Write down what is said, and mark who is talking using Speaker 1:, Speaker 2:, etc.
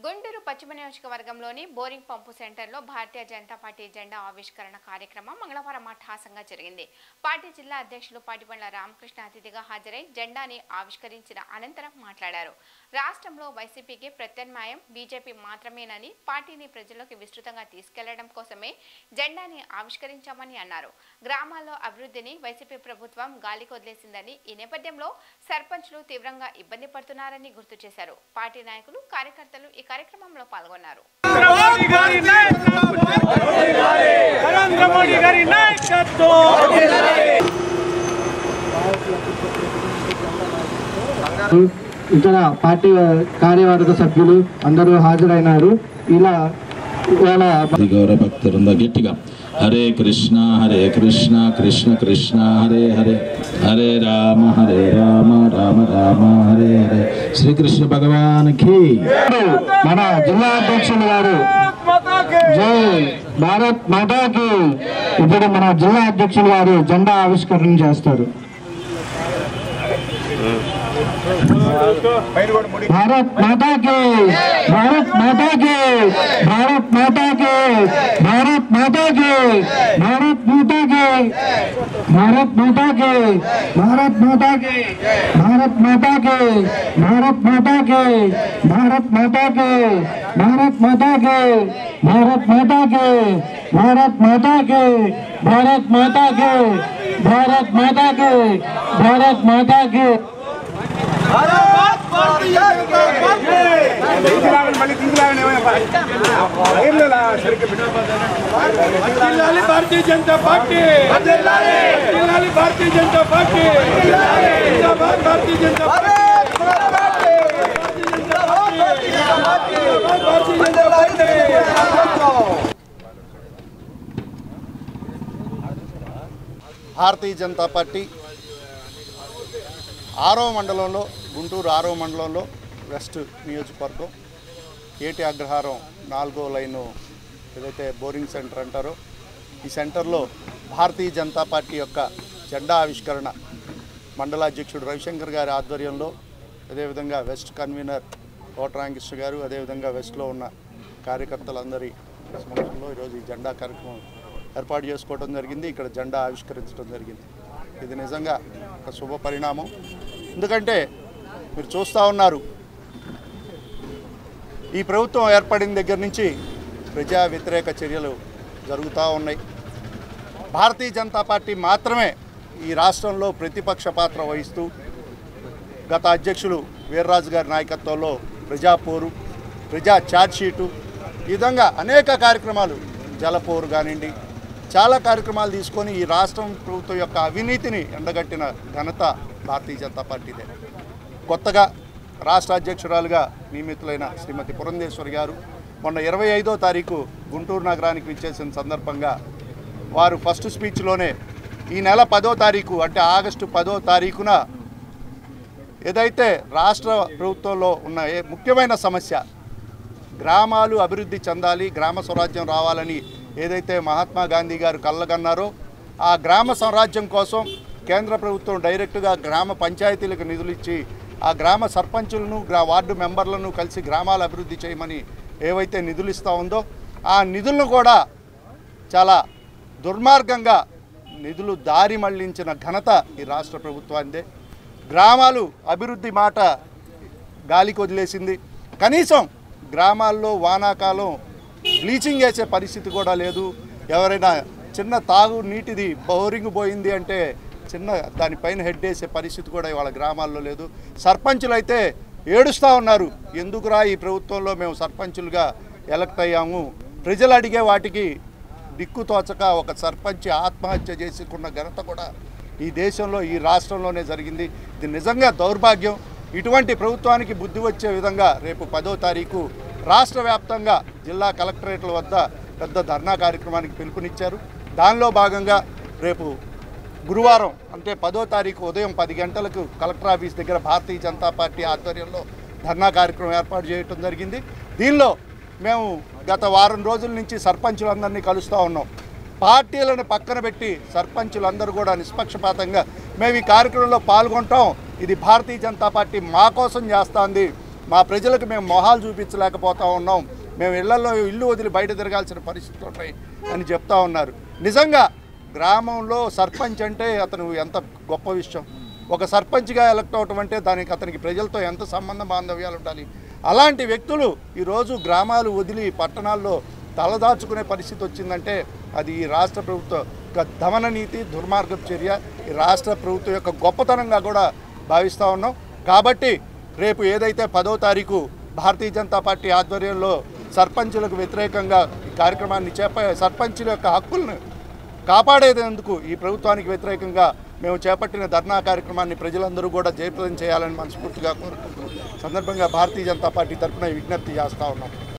Speaker 1: గుంటూరు పశ్చిమ నియోజకవర్గంలోని బోరింగ్ పంపు సెంటర్లో భారతీయ జనతా పార్టీ జెండా ఆవిష్కరణ కార్యక్రమం మంగళవారం అట్టహాసంగా జరిగింది పార్టీ జిల్లా అధ్యక్షులు పాటిబండ్ల రామకృష్ణ అతిథిగా హాజరై జెండాని ఆవిష్కరించిన అనంతరం మాట్లాడారు రాష్ట్రంలో వైసీపీకి ప్రత్యామ్నాయం బీజేపీ మాత్రమేనని పార్టీని ప్రజల్లోకి విస్తృతంగా తీసుకెళ్లడం కోసమే జెండాని ఆవిష్కరించామని అన్నారు గ్రామాల్లో అభివృద్ధిని వైసీపీ ప్రభుత్వం గాలికి వదిలేసిందని ఈ నేపథ్యంలో సర్పంచ్లు తీవ్రంగా ఇబ్బంది పడుతున్నారని గుర్తు చేశారు పార్టీ నాయకులు కార్యకర్తలు ఈ కార్యక్రమంలో పాల్గొన్నారు
Speaker 2: మోడీ గారి నాయకత్వం నరేంద్ర మోడీ గారి నాయకత్వం
Speaker 3: ఇతర పార్టీ కార్యవర్గ సభ్యులు అందరూ హాజరైనారు ఇలా ఇవాళ
Speaker 4: భక్తి గౌరవ భక్తులంద గట్టిగా హరే కృష్ణ హరే కృష్ణ కృష్ణ కృష్ణ హరే హరే హరే రామ హరే రామ రామ రామ హరే హరే శ్రీకృష్ణ భగవాన్కి
Speaker 3: మన జిల్లా అధ్యక్షులు గారు జై భారత్ మాతాకి ఇప్పుడు మన జిల్లా అధ్యక్షులు గారు జెండా ఆవిష్కరణ చేస్తారు భారత్ మాతాకి భారత్ మాతాకి భారత్ మాతాకి భారత్ మాతాకి భారత్ మాతాకి భారత్ మాతాకి భారత్ మాతాకి భారత్ మాతాకి భారత్ మాతాకి భారత్ మాతాకి భారత్ మాతాకి భారత్ మాతాకి భారత్ మాతాకి భారత్ మాతాకి భారత్ మాతాకి భారత్ మాతాకి
Speaker 2: జిల్లాలి భారతీయ జనతా పార్టీ జిల్లాలి భారతీయ జనతా పార్టీ జిందాబాద్ Bharatiya Janata party Bharatiya Janata party
Speaker 5: Bharatiya Janata party ఆరో మండలంలో గుంటూరు ఆరో మండలంలో వెస్ట్ నియోజకవర్గం ఏటి అగ్రహారం నాలుగో లైను ఏదైతే బోరింగ్ సెంటర్ అంటారో ఈ సెంటర్లో భారతీయ జనతా పార్టీ యొక్క జెండా ఆవిష్కరణ మండలాధ్యక్షుడు రవిశంకర్ గారి ఆధ్వర్యంలో అదేవిధంగా వెస్ట్ కన్వీనర్ కోటరాంకృష్ణ గారు అదేవిధంగా వెస్ట్లో ఉన్న కార్యకర్తలందరి సమక్షంలో ఈరోజు ఈ జెండా కార్యక్రమం ఏర్పాటు చేసుకోవడం జరిగింది ఇక్కడ జెండా ఆవిష్కరించడం జరిగింది ఇది నిజంగా ఒక శుభ పరిణామం ఎందుకంటే మీరు చూస్తూ ఉన్నారు ఈ ప్రభుత్వం ఏర్పడిన దగ్గర నుంచి ప్రజా వ్యతిరేక చర్యలు జరుగుతూ ఉన్నాయి భారతీయ జనతా పార్టీ మాత్రమే ఈ రాష్ట్రంలో ప్రతిపక్ష పాత్ర వహిస్తూ గత అధ్యక్షులు వీర్రాజు గారి నాయకత్వంలో ప్రజాపోరు ప్రజా ఛార్జ్షీటు ఈ విధంగా అనేక కార్యక్రమాలు జలపోరు కానివ్వండి చాలా కార్యక్రమాలు తీసుకొని ఈ రాష్ట్రం ప్రభుత్వం యొక్క అవినీతిని ఎండగట్టిన ఘనత భారతీయ జనతా పార్టీదే కొత్తగా రాష్ట్ర అధ్యక్షురాలుగా నియమితులైన శ్రీమతి పురంధేశ్వరి గారు మొన్న ఇరవై ఐదో తారీఖు గుంటూరు నగరానికి విచ్చేసిన సందర్భంగా వారు ఫస్ట్ స్పీచ్లోనే ఈ నెల పదో తారీఖు అంటే ఆగస్టు పదో తారీఖున ఏదైతే రాష్ట్ర ప్రభుత్వంలో ఉన్న ఏ ముఖ్యమైన సమస్య గ్రామాలు అభివృద్ధి చెందాలి గ్రామ స్వరాజ్యం రావాలని ఏదైతే మహాత్మా గాంధీ గారు కళ్ళగన్నారో ఆ గ్రామ స్వరాజ్యం కోసం కేంద్ర ప్రభుత్వం డైరెక్ట్గా గ్రామ పంచాయతీలకు నిధులు ఇచ్చి ఆ గ్రామ సర్పంచులను గ్రా వార్డు మెంబర్లను కలిసి గ్రామాల అభివృద్ధి చేయమని ఏవైతే నిధులు ఇస్తూ ఉందో ఆ నిధులను కూడా చాలా దుర్మార్గంగా నిధులు దారి మళ్లించిన ఘనత ఈ రాష్ట్ర ప్రభుత్వానిదే గ్రామాలు అభివృద్ధి మాట గాలికి వదిలేసింది కనీసం గ్రామాల్లో వానాకాలం బ్లీచింగ్ వేసే పరిస్థితి కూడా లేదు ఎవరైనా చిన్న తాగు నీటిది బోరింగ్ పోయింది అంటే చిన్న దానిపైన హెడ్ వేసే పరిస్థితి కూడా ఇవాళ గ్రామాల్లో లేదు సర్పంచులు అయితే ఏడుస్తూ ఉన్నారు ఎందుకురా ఈ ప్రభుత్వంలో మేము సర్పంచులుగా ఎలక్ట్ అయ్యాము ప్రజలు అడిగే వాటికి దిక్కు తోచక ఒక సర్పంచ్ ఆత్మహత్య చేసుకున్న ఘనత కూడా ఈ దేశంలో ఈ రాష్ట్రంలోనే జరిగింది ఇది నిజంగా దౌర్భాగ్యం ఇటువంటి ప్రభుత్వానికి బుద్ధి వచ్చే విధంగా రేపు పదో తారీఖు రాష్ట్ర వ్యాప్తంగా జిల్లా కలెక్టరేట్ల వద్ద పెద్ద ధర్నా కార్యక్రమానికి పిలుపునిచ్చారు దానిలో భాగంగా రేపు గురువారం అంటే పదో తారీఖు ఉదయం పది గంటలకు కలెక్టర్ ఆఫీస్ దగ్గర భారతీయ జనతా పార్టీ ఆధ్వర్యంలో ధర్నా కార్యక్రమం ఏర్పాటు చేయడం జరిగింది దీనిలో మేము గత వారం రోజుల నుంచి సర్పంచులందరినీ కలుస్తూ ఉన్నాం పార్టీలను పక్కన పెట్టి సర్పంచులందరూ కూడా నిష్పక్షపాతంగా మేము ఈ కార్యక్రమంలో పాల్గొంటాం ఇది భారతీయ జనతా పార్టీ మా కోసం చేస్తోంది మా ప్రజలకు మేము మొహాలు చూపించలేకపోతా ఉన్నాం మేము ఇళ్లలో ఇల్లు వదిలి బయట తిరగాల్సిన పరిస్థితులు ఉన్నాయి అని చెప్తా ఉన్నారు నిజంగా గ్రామంలో సర్పంచ్ అంటే అతను ఎంత గొప్ప విషయం ఒక సర్పంచ్గా ఎలక్ట్ అవటం అంటే దానికి అతనికి ప్రజలతో ఎంత సంబంధ బాంధవ్యాలు ఉండాలి అలాంటి వ్యక్తులు ఈరోజు గ్రామాలు వదిలి పట్టణాల్లో తలదాచుకునే పరిస్థితి వచ్చిందంటే అది ఈ రాష్ట్ర ప్రభుత్వ యొక్క దమన నీతి దుర్మార్గపు చర్య ఈ రాష్ట్ర ప్రభుత్వం యొక్క గొప్పతనంగా కూడా భావిస్తూ ఉన్నాం కాబట్టి రేపు ఏదైతే పదో తారీఖు భారతీయ జనతా పార్టీ ఆధ్వర్యంలో సర్పంచులకు వ్యతిరేకంగా ఈ కార్యక్రమాన్ని చేప సర్పంచుల యొక్క హక్కులను కాపాడేందుకు ఈ ప్రభుత్వానికి వ్యతిరేకంగా మేము చేపట్టిన ధర్నా కార్యక్రమాన్ని ప్రజలందరూ కూడా జయప్రదం చేయాలని మనస్ఫూర్తిగా కోరుకుంటూ సందర్భంగా భారతీయ జనతా పార్టీ తరఫున ఈ విజ్ఞప్తి చేస్తూ ఉన్నాం